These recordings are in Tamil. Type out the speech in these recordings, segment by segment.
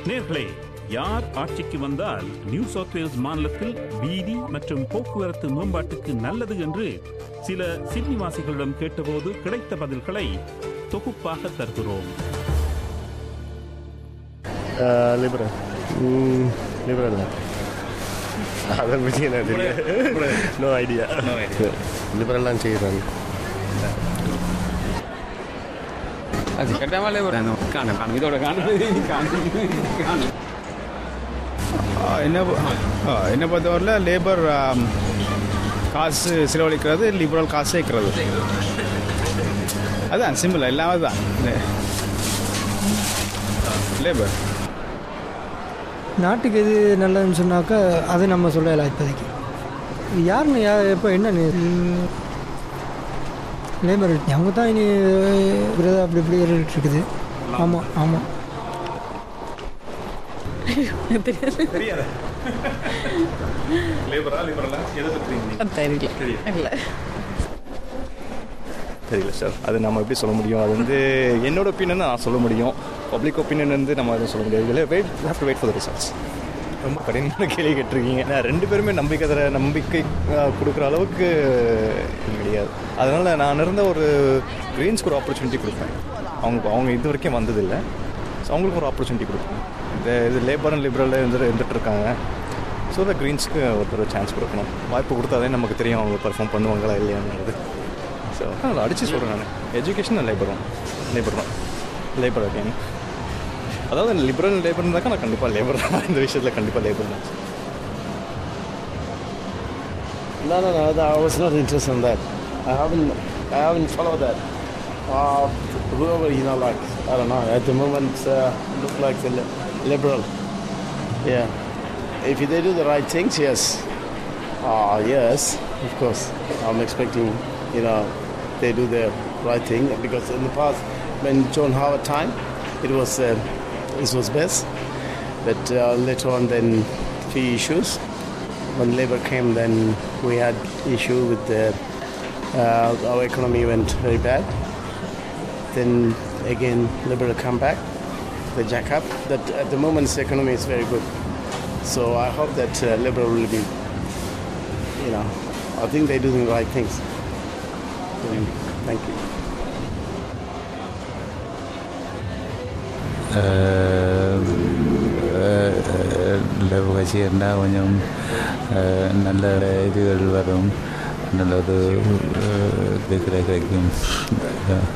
நேர்களே யார் ஆட்சிக்கு வந்தால் நியூ சவுத் வேல்ஸ் மாநிலத்தில் வீதி மற்றும் போக்குவரத்து மேம்பாட்டுக்கு நல்லது என்று சில சிட்னிவாசிகளிடம் கேட்டபோது கிடைத்த பதில்களை தொகுப்பாக தருகிறோம் லிபரல் லிபரல் அதை பற்றி எனக்கு தெரியும் நோ ஐடியா லிபரல்லாம் செய்கிறாங்க அது கட்டாமலே ஒரு காணும் காணும் இதோட காணும் காணும் காணும் என்ன என்னை பொறுத்தவரையில் லேபர் காசு செலவழிக்கிறது லிபரல் காசு சேர்க்கிறது அதான் சிம்பிள் எல்லாமே தான் லேபர் நாட்டுக்கு எது நல்லதுன்னு சொன்னாக்கா அது நம்ம சொல்லலாம் இப்போதைக்கு யாருன்னு யா எப்போ என்ன லேபர் அவங்க தான் இனி விரதம் அப்படி இப்படி ஏறிட்டு இருக்குது ஆமாம் ஆமாம் தெரியாத லேபரா லிபரலா எதை பற்றி தெரியல தெரியல சார் அது நம்ம எப்படி சொல்ல முடியும் அது வந்து என்னோட ஒப்பீனியன் நான் சொல்ல முடியும் பப்ளிக் ஒப்பீனியன் வந்து நம்ம எதுவும் சொல்ல முடியாது இதில் wait have to wait for the results ரொம்ப கடினமான கேள்வி கேட்டிருக்கீங்க நான் ரெண்டு பேருமே நம்பிக்கை தர நம்பிக்கை அஹ், கொடுக்குற அளவுக்கு கிடையாது அதனால் நான் இருந்த ஒரு க்ரீன்ஸ்க்கு ஒரு ஆப்பர்ச்சுனிட்டி கொடுப்பேன் அவங்க அவங்க இது வரைக்கும் வந்ததில்லை ஸோ அவங்களுக்கு ஒரு ஆப்பர்ச்சுனிட்டி கொடுப்பேன் இந்த இது லேபர் அண்ட் லிபரல் இருந்து இருந்துட்டு இருக்காங்க ஸோ த க்ரீன்ஸ்க்கு ஒருத்தர் சான்ஸ் கொடுக்கணும் வாய்ப்பு கொடுத்தாதே நமக்கு தெரியும் அவங்க பர்ஃபார்ம் பண்ணுவாங்களா இல்லையாங்கிறது ஸோ அதில் அடித்து சொல்கிறேன் நான் எஜுகேஷன் லேபரும் லேபர் தான் லேபர் அகேன் அதாவது லிபரல் லேபர் இருந்தாக்கா நான் கண்டிப்பாக லேபர் தான் இந்த விஷயத்தில் கண்டிப்பாக லேபர் தான் No, no, no. I was not interested in that. I haven't, I haven't followed that. Uh, whoever you know, like I don't know. At the moment, uh, look like the li- liberal. Yeah. If they do the right things, yes. Uh, yes, of course. I'm expecting, you know, they do the right thing because in the past, when John Howard time, it was uh, this was best. But uh, later on, then few issues when Labour came, then we had issue with the uh, our economy went very bad. Then again, Labour come back, the jack up. That at the moment, the economy is very good. So I hope that uh, Labour will be, you know, I think they're doing the right things. Mm, Thank you. கட்சி இருந்தால் கொஞ்சம் அஹ், நல்ல இதுகள் வரும் நல்லது அஹ், இது கிடைக்கும் அஹ்,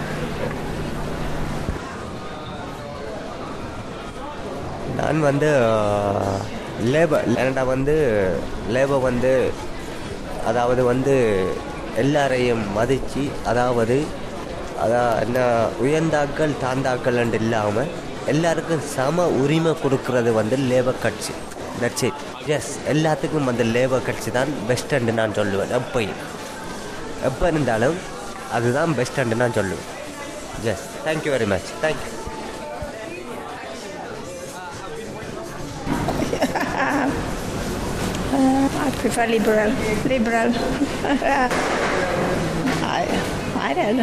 நான் வந்து லேபர் ஏன்னா வந்து லேபர் வந்து அதாவது வந்து எல்லாரையும் மதித்து அதாவது அதான் என்ன உயர்ந்தாக்கள் தாந்தாக்கள் இல்லாமல் எல்லாருக்கும் சம உரிமை கொடுக்கறது வந்து லேபர் கட்சி தட்ஸ் இட் எஸ் எல்லாத்துக்கும் வந்து லேபர் கட்சி தான் பெஸ்ட்டுன்னு நான் சொல்லுவேன் எப்பயும் எப்போ இருந்தாலும் அதுதான் பெஸ்ட்டுன்னு நான் சொல்லுவேன் yes thank you very much thank you Uh, I prefer liberal. Liberal. I, I don't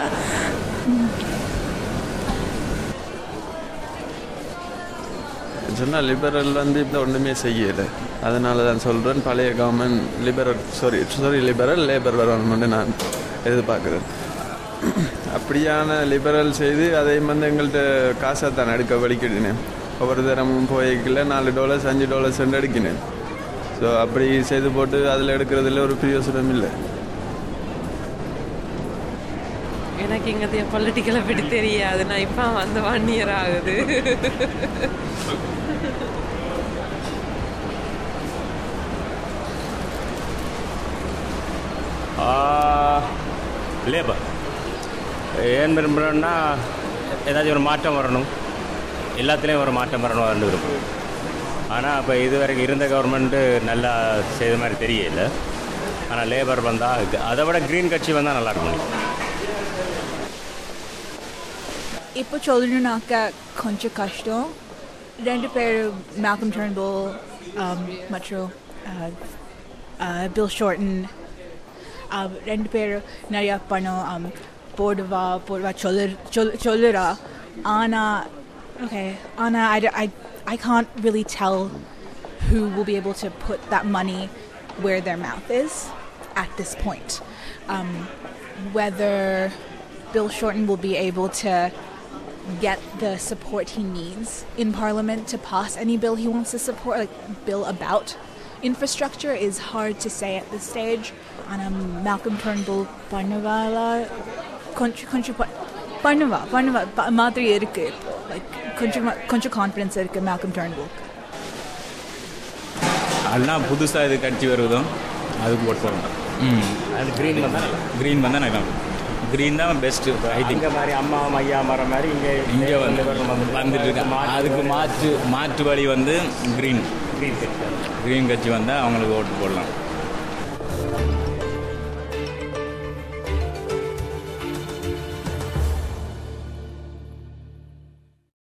சொன்னால் லிபரல் வந்து இப்போ ஒன்றுமே செய்யலை அதனால தான் சொல்கிறேன் பழைய government liberal sorry sorry liberal labour வரணும்னு நான் எதிர்பார்க்குறேன் அப்படியான லிபரல் செய்து அதை வந்து எங்கள்கிட்ட காசாக தான் எடுக்க வலிக்கிடுனேன் ஒவ்வொரு தரமும் போய்க்கல நாலு டாலர்ஸ் அஞ்சு டாலர்ஸ் எடுக்கினேன் ஸோ அப்படி செய்து போட்டு அதில் எடுக்கிறதுல ஒரு பிரயோசனம் இல்லை எனக்கு இங்கே பொலிட்டிக்கலை பற்றி தெரியாது நான் இப்போ வந்து ஒன் இயர் ஆகுது லேபர் ஏன் விரும்புகிறோன்னா ஏதாச்சும் ஒரு மாற்றம் வரணும் எல்லாத்துலேயும் ஒரு மாற்றம் வரணும் ரெண்டு விரும்பும் ஆனால் இப்போ இது வரைக்கும் இருந்த கவர்மெண்ட்டு நல்லா செய்த மாதிரி தெரியல ஆனால் லேபர் வந்தால் அதை விட க்ரீன் கட்சி வந்தால் நல்லா இருக்கும் இப்போ சொல்லணுன்னாக்க கொஞ்சம் கஷ்டம் ரெண்டு பேர் மேல்கம் டர்ன்புல் மற்றும் பில் ஷார்டன் ரெண்டு பேர் நிறையா பணம் um, போடுவா போடுவா சொல்லு சொல் சொல்லுறா ஆனால் Okay, Anna, I, d- I, I can't really tell who will be able to put that money where their mouth is at this point. Um, whether Bill Shorten will be able to get the support he needs in Parliament to pass any bill he wants to support, like bill about infrastructure, is hard to say at this stage. And um, Malcolm Turnbull பண்ணுவாளா கொஞ்சம் கொஞ்சம் ப- பண்ணுவா பண்ணுவா ப- மாதிரி இருக்கு லைக் கொஞ்சம் கொஞ்சம் கான்ஃபிடன்ஸ் இருக்கு மேல்கம் டர்ன்புல் அண்ணா புதுசாக இது கட்சி வருவதும் அதுக்கு ஓட் போடணும் ம் அது green வந்தா நல்லா. க்ரீன் வந்தால் நல்லா க்ரீன் தான் பெஸ்ட்டு ஐ திங்க் இங்க மாதிரி அம்மா ஐயா மரம் மாதிரி இங்கே இங்கே வந்து வந்துட்டு இருக்கு அதுக்கு மாற்று மாற்று வழி வந்து க்ரீன் Green கட்சி. க்ரீன் கட்சி வந்தால் அவங்களுக்கு ஓட்டு போடலாம்